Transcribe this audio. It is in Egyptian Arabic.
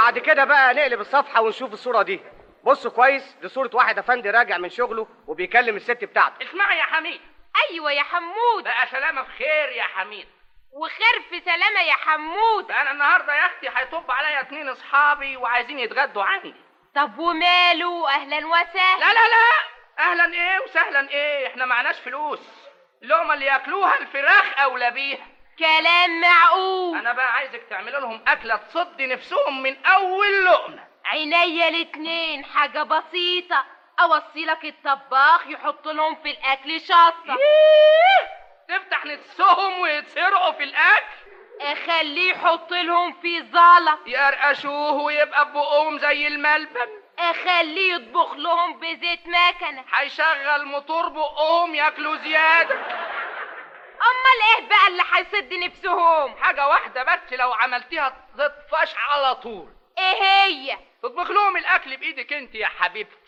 بعد كده بقى نقلب الصفحه ونشوف الصوره دي بصوا كويس دي صوره واحد افندي راجع من شغله وبيكلم الست بتاعته اسمعي يا حميد ايوه يا حمود بقى سلامة بخير يا حميد وخير في سلامه يا حمود بقى انا النهارده يا اختي هيطب عليا اتنين اصحابي وعايزين يتغدوا عندي طب وماله اهلا وسهلا لا لا لا اهلا ايه وسهلا ايه احنا معناش فلوس اللقمه اللي ياكلوها الفراخ اولى بيها كلام معقول انا بقى عايزك تعمل لهم اكله تصد نفسهم من اول لقمه عينيا الاتنين حاجه بسيطه اوصيلك الطباخ يحط لهم في الاكل شطه إيه؟ تفتح نفسهم ويتسرقوا في الاكل اخليه يحط لهم في زلط يرقشوه ويبقى بقهم زي الملبن اخليه يطبخ لهم بزيت مكنه هيشغل موتور بقهم ياكلوا زياده امال ايه بقى اللي هيسد نفسهم حاجه واحده بس لو عملتيها تطفش على طول ايه هي تطبخ لهم الاكل بايدك انت يا حبيبتي